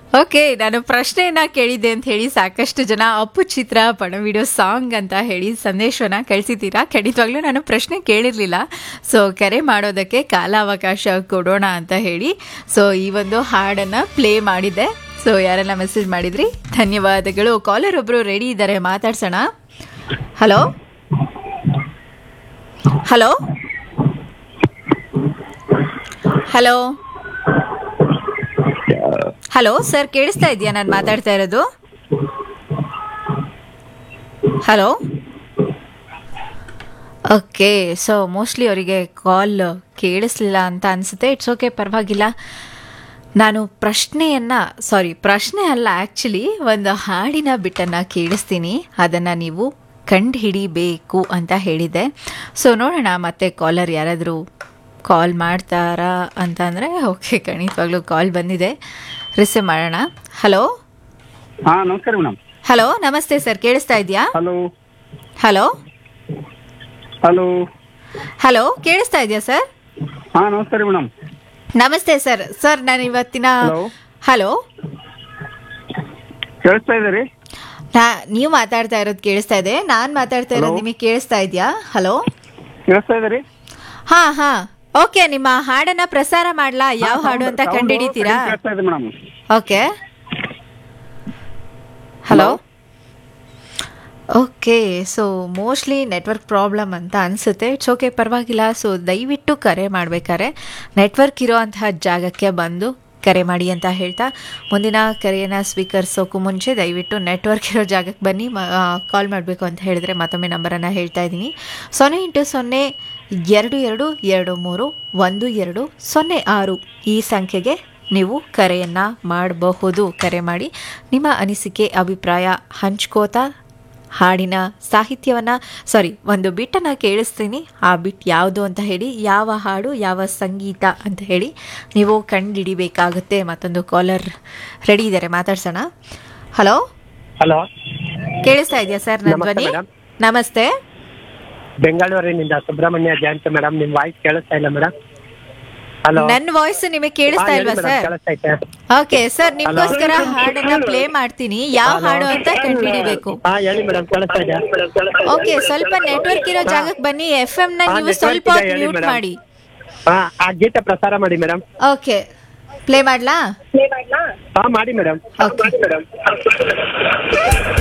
Okay ನಾನು ಪ್ರಶ್ನೆಯನ್ನ ಕೇಳಿದ್ದೆ ಅಂತ ಹೇಳಿ ಸಾಕಷ್ಟು ಜನ ಅಪ್ಪು ಚಿತ್ರ ಪಣ ವಿಡಿಯೋ ಸಾಂಗ್ ಅಂತ ಹೇಳಿ ಸಂದೇಶವನ್ನ ಕಳಿಸಿದ್ದೀರಾ ಖಂಡಿತವಾಗ್ಲೂ ನಾನು ಪ್ರಶ್ನೆ ಕೇಳಿರಲಿಲ್ಲ ಸೊ ಕರೆ ಮಾಡೋದಕ್ಕೆ ಕಾಲಾವಕಾಶ ಕೊಡೋಣ ಅಂತ ಹೇಳಿ ಸೊ ಈ ಒಂದು ಹಾಡನ್ನು ಪ್ಲೇ ಮಾಡಿದ್ದೆ ಸೊ ಯಾರೆಲ್ಲ ಮೆಸೇಜ್ ಮಾಡಿದ್ರಿ ಧನ್ಯವಾದಗಳು ಕಾಲರ್ ಒಬ್ಬರು ರೆಡಿ ಇದ್ದಾರೆ ಮಾತಾಡ್ಸೋಣ hello hello hello hello sir ಕೇಳಿಸ್ತಾ ಇದೆಯಾ ನಾನು ಮಾತಾಡ್ತಾ ಇರೋದು ಹಲೋ ಓಕೆ ಸೊ ಮೋಸ್ಟ್ಲಿ ಅವರಿಗೆ ಕಾಲ್ ಕೇಳಿಸ್ಲಿಲ್ಲ ಅಂತ ಅನಿಸುತ್ತೆ ಇಟ್ಸ್ ಓಕೆ ಪರವಾಗಿಲ್ಲ ನಾನು ಪ್ರಶ್ನೆಯನ್ನು ಸಾರಿ ಪ್ರಶ್ನೆ ಅಲ್ಲ ಆ್ಯಕ್ಚುಲಿ ಒಂದು ಹಾಡಿನ ಬಿಟ್ಟನ್ನು ಕೇಳಿಸ್ತೀನಿ ಅದನ್ನು ನೀವು ಕಂಡು ಹಿಡಿಬೇಕು ಅಂತ ಹೇಳಿದ್ದೆ ಸೊ ನೋಡೋಣ ಮತ್ತೆ ಕಾಲರ್ ಯಾರಾದರೂ ಕಾಲ್ ಮಾಡ್ತಾರಾ ಅಂತ ಅಂದರೆ ಓಕೆ ಖಂಡಿತವಾಗ್ಲೂ ಕಾಲ್ ಬಂದಿದೆ ರಿಸೀವ್ ಮಾಡೋಣ ಹಲೋ ಹಾ ನಮಸ್ಕಾರ ಮೇಡಮ್ ಹಲೋ ನಮಸ್ತೆ ಸರ್ ಕೇಳಿಸ್ತಾ ಇದೆಯಾ ಹಲೋ ಹಲೋ ಹಲೋ ಹಲೋ ಕೇಳಿಸ್ತಾ ಇದೆಯಾ ಸರ್ ಹಾ ನಮಸ್ಕಾರ ಮೇಡಮ್ ನಮಸ್ತೆ ಸರ್ ಸರ್ ನಾನು ಇವತ್ತಿನ Hello. ಹಲೋ ಕೇಳಿಸ್ತಾ ಇದ್ದೀರಿ ನಾ ನೀವು ಮಾತಾಡ್ತಾ ಇರೋದು ಕೇಳಿಸ್ತಾ ಇದೆ ನಾನು ಮಾತಾಡ್ತಾ ಇರೋದು Hello. ನಿಮಗೆ ಕೇಳಿಸ್ತಾ ಇದೆಯಾ ಹಲೋ ಕೇಳಿಸ್ತಾ ಇದ್ದೀರಿ ಹಾ ಹಾ ಓಕೆ ನಿಮ್ಮ ಹಾಡನ್ನ ಪ್ರಸಾರ ಮಾಡ್ಲಾ ಯಾವ ಹಾ, ಹಾಡು sound- ಅಂತ sound ಕಂಡುಹಿಡಿತೀರಾ ಕಡಿಮೆ ಕೇಳಿಸ್ತಾ ಇದೆ madam okay hello Hello. Okay so mostly network problem ಅಂತ ಅನಿಸುತ್ತೆ ಇಟ್ಸ್ ಓಕೆ ಪರವಾಗಿಲ್ಲ ಸೊ ದಯವಿಟ್ಟು ಕರೆ ಮಾಡಬೇಕಾದ್ರೆ ನೆಟ್ವರ್ಕ್ ಇರೋವಂತಹ ಜಾಗಕ್ಕೆ ಬಂದು ಕರೆ ಮಾಡಿ ಅಂತ ಹೇಳ್ತಾ ಮುಂದಿನ ಕರೆಯನ್ನು ಸ್ವೀಕರಿಸೋಕ್ಕೂ ಮುಂಚೆ ದಯವಿಟ್ಟು ನೆಟ್ವರ್ಕ್ ಇರೋ ಜಾಗಕ್ಕೆ ಬನ್ನಿ ಕಾಲ್ ಮಾಡಬೇಕು ಅಂತ ಹೇಳಿದ್ರೆ ಮತ್ತೊಮ್ಮೆ ನಂಬರನ್ನು ಹೇಳ್ತಾ ಇದ್ದೀನಿ ಸೊನ್ನೆ ಇಂಟು ಸೊನ್ನೆ ಎರಡು ಎರಡು ಎರಡು ಮೂರು ಒಂದು ಎರಡು ಸೊನ್ನೆ ಆರು ಈ ಸಂಖ್ಯೆಗೆ ನೀವು ಕರೆಯನ್ನು ಮಾಡಬಹುದು ಕರೆ ಮಾಡಿ ನಿಮ್ಮ ಅನಿಸಿಕೆ ಅಭಿಪ್ರಾಯ ಹಂಚ್ಕೋತಾ ಹಾಡಿನ ಸಾಹಿತ್ಯವನ್ನು ಸಾರಿ ಒಂದು ಬಿಟ್ಟನ್ನು ಕೇಳಿಸ್ತೀನಿ ಆ ಬಿಟ್ ಯಾವುದು ಅಂತ ಹೇಳಿ ಯಾವ ಹಾಡು ಯಾವ ಸಂಗೀತ ಅಂತ ಹೇಳಿ ನೀವು ಕಂಡುಹಿಡಿಬೇಕಾಗುತ್ತೆ ಮತ್ತೊಂದು ಕಾಲರ್ ರೆಡಿ ಇದ್ದಾರೆ ಮಾತಾಡ್ಸೋಣ ಹಲೋ ಹಲೋ ಕೇಳಿಸ್ತಾ ಇದೆಯಾ ಸರ್ ನನ್ನ ನಮಸ್ತೆ ಧ್ವನಿ ಮೇಡಮ್. ನಮಸ್ತೆ ಬೆಂಗಳೂರಿನಿಂದ ಸುಬ್ರಹ್ಮಣ್ಯ ಜಯಂತ್ ಮೇಡಮ್ ನಿಮ್ ವಾಯ್ಸ್ ಕೇಳಿಸ್ತಾ ಇಲ್ಲ ಮೇಡಮ್ ಹಲೋ ನನ್ನ ವಾಯ್ಸ್ ನಿಮಗೆ ಕೇಳಿಸ್ತಾ ಇಲ್ವಾ ಸರ್ ಕೇಳಿಸ್ತೈತೆ ಓಕೆ ಸರ್ ನಿಮ್ಗೋಸ್ಕರ ಹಾಡನ್ನ ಪ್ಲೇ ಮಾಡ್ತೀನಿ ಯಾವ ಹಾಡು ಅಂತ ಕಂಡುಹಿಡಿಬೇಕು ಹಾ ಹೇಳಿ ಮೇಡಮ್ ಕೇಳಿಸ್ತಾ ಇದೆ ಓಕೆ ಸ್ವಲ್ಪ ನೆಟ್ವರ್ಕ್ ಇರೋ ಜಾಗಕ್ಕೆ ಬನ್ನಿ ಎಫ್ ಎಂ ನ ಹಾ, ನೀವು network ಸ್ವಲ್ಪ ಇದೆ, ಹೇಳಿ ಮ್ಯೂಟ್ madam. ಮಾಡಿ ಹಾ ಆ ಗೀತೆ ಪ್ರಸಾರ ಮಾಡಿ ಮೇಡಮ್ ಓಕೆ ಪ್ಲೇ ಮಾಡ್ಲಾ ಹಾ ಮಾಡಿ ಮೇಡಮ್ Okay. ಮೇಡಮ್